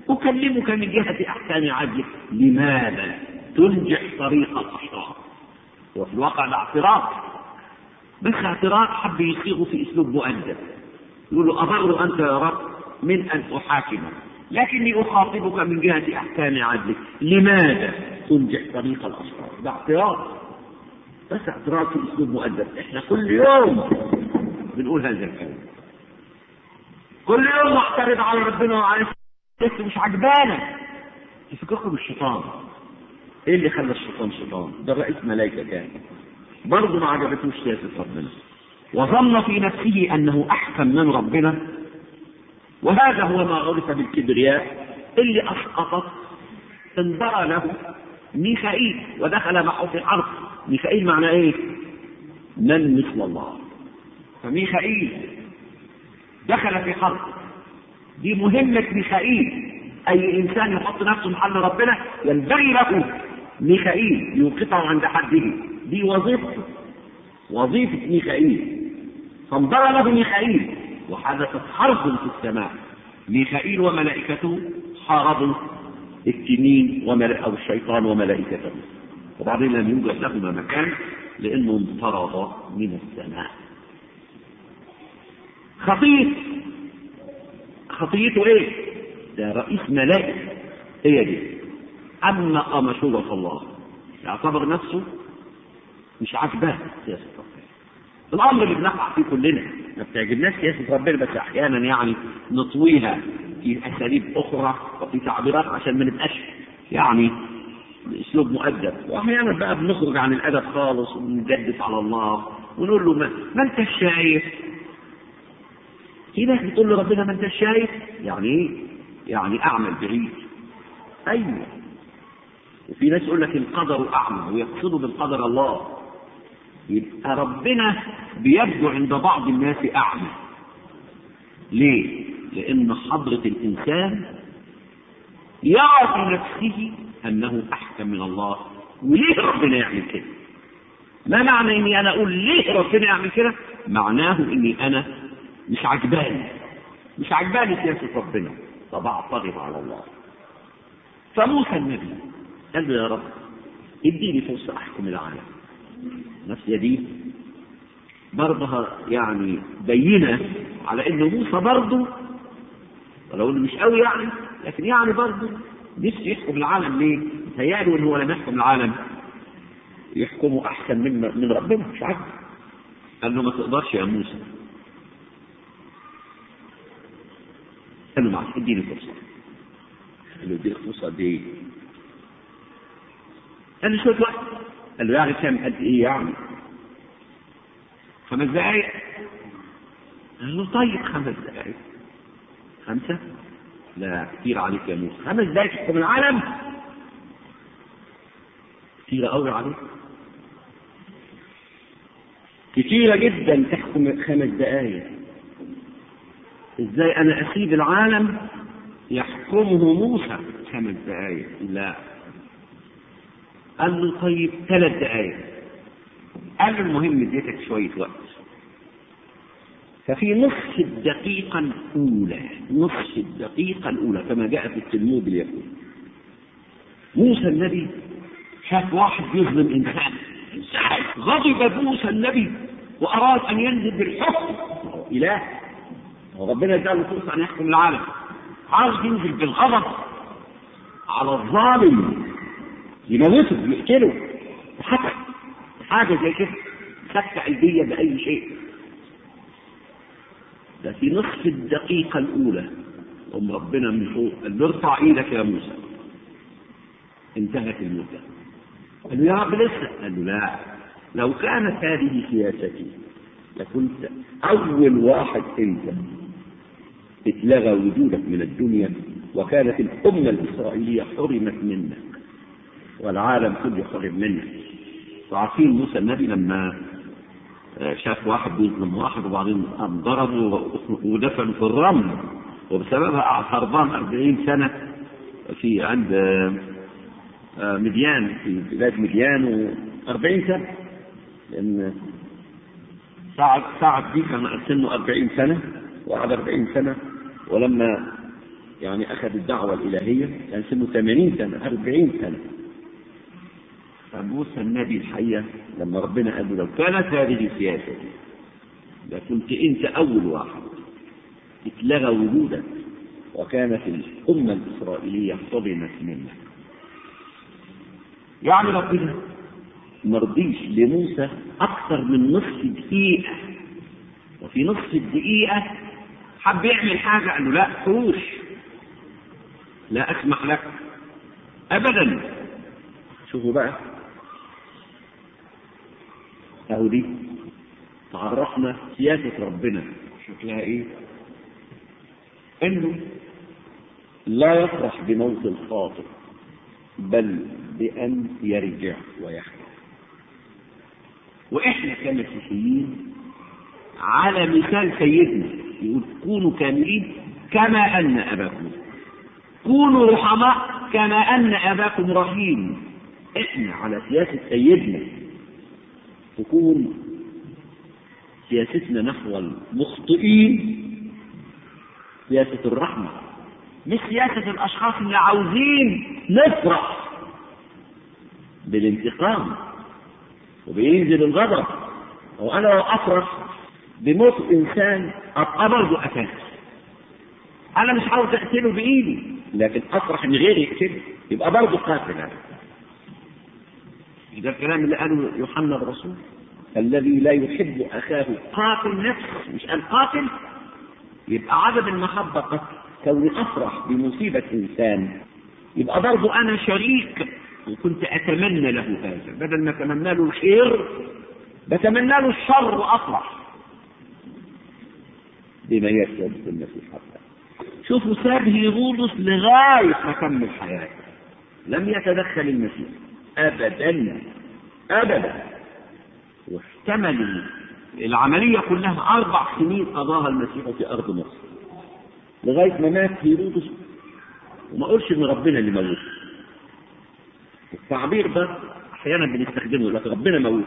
أكلمك من جهة أحكام عدلك لماذا تنجح طريق الأشرار وفي الواقع ده اعتراض بس اعتراض حب يصيغه في أسلوب مؤدب يقول له أضر أنت يا رب من أن أحاكمك لكني أخاطبك من جهة أحكام عدلك لماذا تنجح طريق الأشرار ده اعتراض بس اعتراض في أسلوب مؤدب احنا كل يوم بنقول هذا الكلام كل يوم نعترض على ربنا وعلى بس مش عجبانا تفكركم بالشيطان ايه اللي خلى الشيطان شيطان ده رئيس ملائكه كان برضه ما عجبتوش سياسه ربنا وظن في نفسه انه احكم من ربنا وهذا هو ما عرف بالكبرياء اللي اسقطت انبرى له ميخائيل ودخل معه في حرب ميخائيل معناه ايه من مثل الله فميخائيل دخل في حرب دي مهمة ميخائيل أي إنسان يحط نفسه محل ربنا ينبغي له ميخائيل يوقفه عند حده دي وظيفته وظيفة ميخائيل فانضر له ميخائيل وحدثت حرب في السماء ميخائيل وملائكته حاربوا التنين وملأ أو الشيطان وملائكته وبعدين لم يوجد لهما مكان لأنه انطرد من السماء خطيط خطيته ايه ده رئيس ملائكة هي دي أما مشورة الله يعتبر نفسه مش عاجباه سياسة ربنا الأمر اللي بنقع فيه كلنا ما بتعجبناش سياسة ربنا بس أحيانا يعني نطويها في أساليب أخرى وفي تعبيرات عشان ما نبقاش يعني بأسلوب مؤدب وأحيانا بقى بنخرج عن الأدب خالص ونجدف على الله ونقول له ما, ما أنت شايف في ناس بتقول له ربنا ما انت شايف يعني ايه؟ يعني اعمل بعيد ايوه وفي ناس يقول لك القدر اعمى ويقصدوا بالقدر الله يبقى ربنا بيبدو عند بعض الناس اعمى ليه؟ لان حضرة الانسان يرى في نفسه انه احكم من الله وليه ربنا يعمل كده؟ ما معنى اني انا اقول ليه ربنا يعمل كده؟ معناه اني انا مش عجباني مش عجباني سياسة ربنا طب اعترض على الله فموسى النبي قال له يا رب اديني فرصة احكم العالم نفس دي برضها يعني بينة على ان موسى برضه ولو انه مش قوي يعني لكن يعني برضه نفسه يحكم العالم ليه؟ متهيأله ان هو لما يحكم العالم يحكمه احسن من من ربنا مش عارف قال له ما تقدرش يا موسى قال له معلش اديني فرصة قال له اديك فرصة قد ايه؟ قال له شوية وقت قال له يعني كام قد ايه يعني؟ خمس دقايق قال له طيب خمس دقايق خمسة؟ لا كتير عليك يا موسى خمس دقايق تحكم العالم كتيرة قوي عليك كتيرة جدا تحكم خمس دقايق ازاي انا اسيب العالم يحكمه موسى خمس دقايق لا قال له طيب ثلاث دقايق قال له المهم اديتك شوية وقت ففي نصف الدقيقة الأولى نصف الدقيقة الأولى كما جاء في التلمود اليهودي موسى النبي شاف واحد يظلم إنسان غضب موسى النبي وأراد أن ينزل بالحكم إله وربنا اداله فرصة أن يحكم العالم عاوز ينزل بالغضب على الظالم يموته يقتله حتى حاجة زي كده سكة قلبية بأي شيء ده في نصف الدقيقة الأولى قام ربنا من فوق قال له ارفع ايدك يا موسى انتهت المدة قال له يا رب لسه قال له لا لو كانت هذه سياستي لكنت أول واحد أنت اتلغى وجودك من الدنيا وكانت الأمة الإسرائيلية حرمت منك والعالم كله حرم منك وعارفين موسى النبي لما شاف واحد بيظلم واحد وبعدين قام ضربه ودفن في الرمل وبسببها قعد هربان 40 سنة في عند مديان في بلاد مديان و40 سنة لأن سعد سعد دي كان سنه 40 سنة وقعد 40 سنة ولما يعني أخذ الدعوة الإلهية كان سنه 80 سنة 40 سنة فموسى النبي الحقيقة لما ربنا قال له لو كانت هذه سياسة لكنت أنت أول واحد اتلغى وجودك وكانت الأمة الإسرائيلية صدمت منك يعني ربنا ما رضيش لموسى أكثر من نصف دقيقة وفي نصف الدقيقة حب يعمل حاجة قال له لا حوش لا أسمح لك أبدا شوفوا بقى أهو دي تعرفنا سياسة ربنا شكلها إيه؟ إنه لا يفرح بموت الخاطئ بل بأن يرجع ويحيا وإحنا كمسيحيين على مثال سيدنا يقول كونوا كاملين كما أن أباكم كونوا رحماء كما أن أباكم رحيم إحنا على سياسة سيدنا تكون سياستنا نحو المخطئين سياسة الرحمة مش سياسة الأشخاص اللي عاوزين نفرح بالانتقام وبينزل الغضب وأنا لو أفرح بموت إنسان أبقى برضه قتلت أنا مش عاوز أقتله بإيدي لكن أفرح إن غيري يقتله يبقى برضه قاتل أنا ده الكلام اللي قاله يوحنا الرسول الذي لا يحب أخاه قاتل نفسه مش قال قاتل يبقى عدد المحبة قتل كوني أفرح بمصيبة إنسان يبقى برضه أنا شريك وكنت أتمنى له هذا بدل ما أتمنى له الخير بتمنى له الشر وأفرح بما يشهد في المسيح حتى شوفوا ساب هيرودس لغاية ما كمل حياته لم يتدخل المسيح أبدا أبدا واحتمل العملية كلها أربع سنين قضاها المسيح في أرض مصر لغاية ما مات هيرودس وما أقولش إن ربنا اللي موته التعبير ده أحيانا بنستخدمه لكن ربنا موته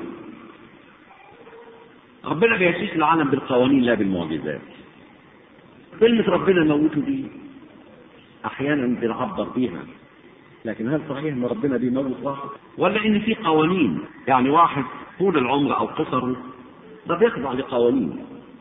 ربنا بيسيس العالم بالقوانين لا بالمعجزات كلمة ربنا موته دي أحيانا بنعبر بيها لكن هل صحيح ان ربنا بيموت واحد ولا ان في قوانين يعني واحد طول العمر او قصره ده بيخضع لقوانين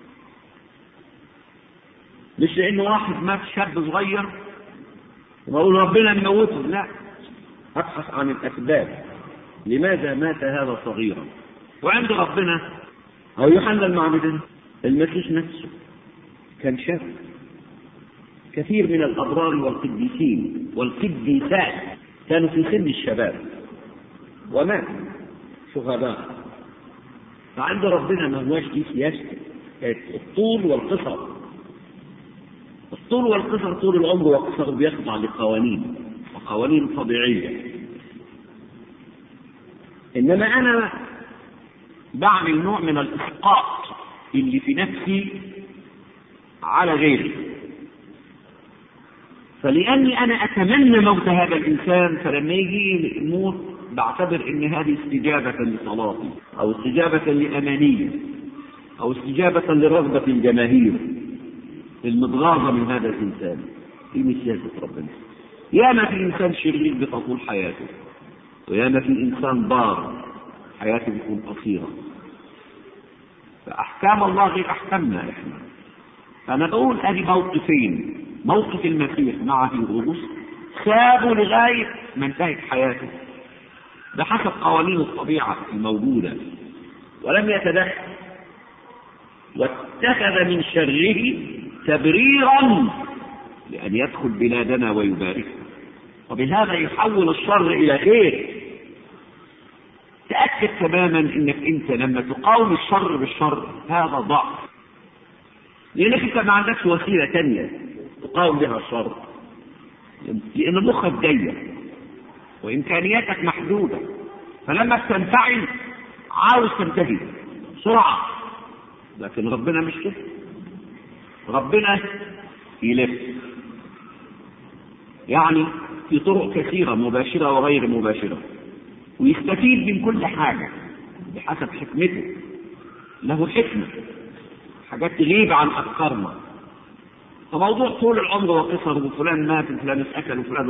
مش لان واحد مات شاب صغير وأقول ربنا يموته لا ابحث عن الاسباب لماذا مات هذا صغيرا وعند ربنا او يوحنا المعمدان المسيح نفسه كان شاب كثير من الأبرار والقديسين والقديسات كانوا في سن الشباب ومات شهداء فعند ربنا ما هواش دي سياسته الطول والقصر الطول والقصر طول العمر والقصر بيخضع لقوانين وقوانين طبيعية إنما أنا بعمل نوع من الإسقاط اللي في نفسي على غيري فلأني أنا أتمنى موت هذا الإنسان فلما يجي الموت بعتبر إن هذه استجابة لصلاتي أو استجابة لأمانية أو استجابة لرغبة الجماهير المتغاظة من هذا الإنسان دي مش سياسة ربنا ياما في إنسان شرير بتطول حياته وياما في إنسان بار حياته بتكون قصيرة فأحكام الله غير أحكامنا إحنا فأنا بقول أدي موقفين موقف المسيح مع هيرودس سابوا لغاية ما انتهت حياته بحسب قوانين الطبيعة الموجودة ولم يتدخل واتخذ من شره تبريرا لأن يدخل بلادنا ويباركها وبهذا يحول الشر إلى خير تأكد تماما انك انت لما تقاوم الشر بالشر هذا ضعف لانك انت ما عندكش وسيله ثانيه تقاوم بها الشر لان مخك ضيق وامكانياتك محدوده فلما بتنفعل عاوز تنتهي بسرعه لكن ربنا مش كده ربنا يلف يعني في طرق كثيره مباشره وغير مباشره ويستفيد من كل حاجه بحسب حكمته له حكمه حاجات تغيب عن افكارنا فموضوع طول العمر وقصر وفلان مات وفلان اتأكل وفلان